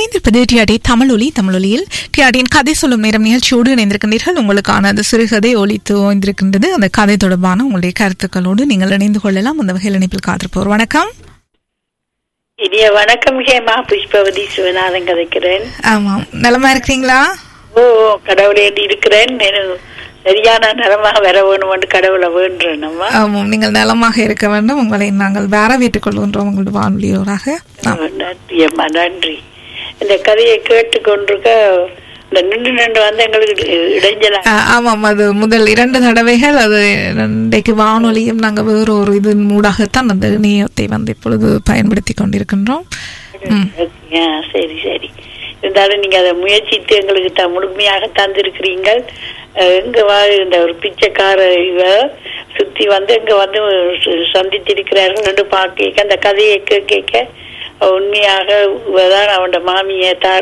இணைந்திருப்பது டிஆர்டி தமிழொலி தமிழொலியில் டிஆர்டியின் கதை சொல்லும் நேரம் நிகழ்ச்சியோடு இணைந்திருக்கின்றீர்கள் உங்களுக்கான அந்த சிறுகதை ஒலித்து ஓய்ந்திருக்கின்றது அந்த கதை தொடர்பான உங்களுடைய கருத்துக்களோடு நீங்கள் இணைந்து கொள்ளலாம் அந்த வகையில் இணைப்பில் காத்திருப்போர் வணக்கம் இனிய வணக்கம் ஹேமா புஷ்பவதி சிவநாதன் கதைக்கிறேன் ஆமாம் நலமா இருக்கிறீங்களா ஓ கடவுளேண்டி இருக்கிறேன் நான் சரியான நலமாக வர வேணும்னு கடவுளை வேண்டுறேன் நம்ம ஆமாம் நீங்கள் நலமாக இருக்க வேண்டும் உங்களை நாங்கள் வரவேற்றுக் கொள்கின்றோம் உங்களுடைய வானொலியோராக ஆம். நன்றி அம்மா நன்றி இந்த கதையை கேட்டுக்கொண்டிருக்க இந்த நின்று நின்று வந்து எங்களுக்கு இடைஞ்சலா ஆ, ஆமாம் அது முதல் இரண்டு தடவைகள் அது இன்றைக்கு வானொலியும் நாங்கள் வேறு ஒரு இதன் மூடாகத்தான் அந்த இணையத்தை வந்து இப்பொழுது பயன்படுத்தி கொண்டிருக்கின்றோம் ம். ஆ, சரி சரி இருந்தாலும் நீங்க அதை முயற்சித்து எங்களுக்கு த முழுமையாக தந்திருக்கிறீங்க அஹ், எங்க வா இந்த ஒரு பிச்சைக்கார இவ சுத்தி வந்து இங்க வந்து ச- சந்தித்திருக்கிறார்கள் என்று பார்க்க அந்த கதையை கே- கேட்க அவ உண்மையாக இவதான் அவனோட மாமியை தான்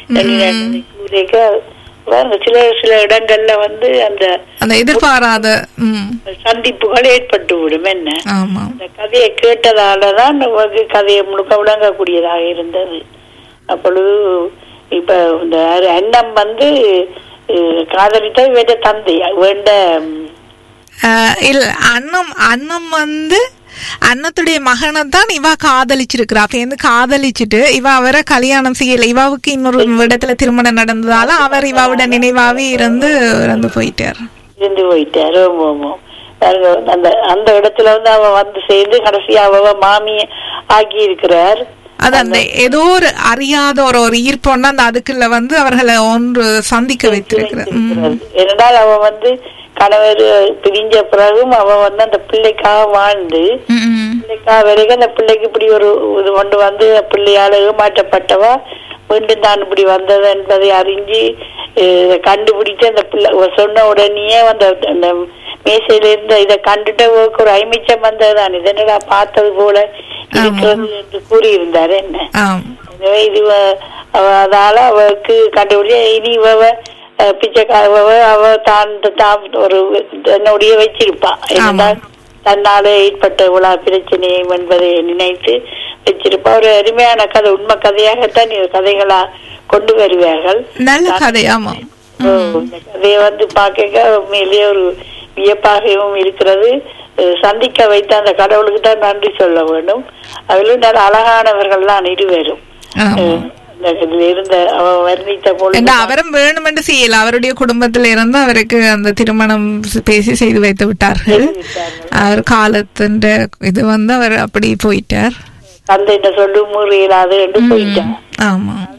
கூறிக்க பாருங்க, சில சில இடங்கள்ல வந்து அந்த அந்த எதிர்பாராத ம் சந்திப்புகள் ஏற்பட்டு விடும் என்ன ஆமாம் இந்த கதையை கேட்டதால தான் நமக்கு கதையை முழுக்க விளங்கக்கூடியதாக இருந்தது அப்பொழுது இப்ப இந்த அண்ணம் வந்து அஹ், காதலித்த வேண்ட தந்தை வேண்ட ம், ஆஹ் இல்ல அண்ணம் அண்ணம் வந்து அண்ணத்துடைய மகனை தான் இவ காதலிச்சிருக்கிறா அப்ப காதலிச்சுட்டு இவ அவரை கல்யாணம் செய்யல இவாவுக்கு இன்னொரு இடத்துல திருமணம் நடந்ததால அவர் இவாவோட நினைவாவே இருந்து இறந்து போயிட்டார் இருந்து போயிட்டாரு ஆமா, ஆமா. பாருங்க, அந்த அந்த இடத்துல வந்து அவ வந்து சேர்ந்து கடைசியா அவ மாமி ஆக்கி இருக்கிறார் அது அந்த ஏதோ ஒரு அறியாத ஒரு ஒரு ஈர்ப்பொன்னு அந்த அதுக்குள்ள வந்து அவர்களை ஒன்று சந்திக்க வைத்திருக்கிறார் ம். இரண்டால் அவ வந்து கணவர் பிரிஞ்ச பிறகும் அவ வந்து அந்த பிள்ளைக்காக வாழ்ந்து ம், ம். பிள்ளைக்காக வரைக்கும் அந்த பிள்ளைக்கு இப்படி ஒரு இது கொண்டு வந்து பிள்ளையால ஏமாற்றப்பட்டவா மீண்டும் தான் இப்படி வந்தது என்பதை அறிஞ்சு அஹ், இதை கண்டுபிடிச்சு அந்த பிள்ளை அவ சொன்ன உடனேயே அந்த அந்த மேசையில இருந்த இதை கண்டுட்டு அவருக்கு ஒரு ஐமிச்சம் வந்ததுதான் இதனடா பார்த்தது போல இருக்கிறது என்று கூறியிருந்தார் என்ன ஆம் எனவே இது வ- அவ- அதால அவருக்கு கண்டுபிடிச்ச இனி இவ அஹ், பிச்சைக்கார அவ தான் தான் ஒரு தன்னுடைய வச்சிருப்பா என்னதான் தன்னால ஏற்பட்ட விழா பிரச்சனையும் என்பதை நினைத்து வச்சிருப்பா ஒரு அருமையான கதை உண்மை கதையாகத்தான் இது கதைகளா கொண்டு வருவார்கள் நல்ல கதை ஆமாம் ஓ, இந்த கதையை வந்து பார்க்க உண்மையிலேயே ஒரு வியப்பாகவும் இருக்கிறது அஹ், சந்திக்க வைத்த அந்த கடவுளுக்கு தான் நன்றி சொல்ல வேண்டும் அதிலும் நல்ல அழகானவர்கள் தான் இருவரும் ஆமாம் இந்த இதுல இருந்த அவ வர்ணித்த பொழுது என்ன அவரும் வேணுமென்று செய்யல அவருடைய குடும்பத்தில் இருந்து அவருக்கு அந்த திருமணம் பேசி செய்து வைத்து விட்டார்கள் அவர் காலத்தின் இது வந்து அவர் அப்படி போயிட்டார் தந்தை என்ன சொல்லு முறையிலாது என்று போயிட்டான் ஆமா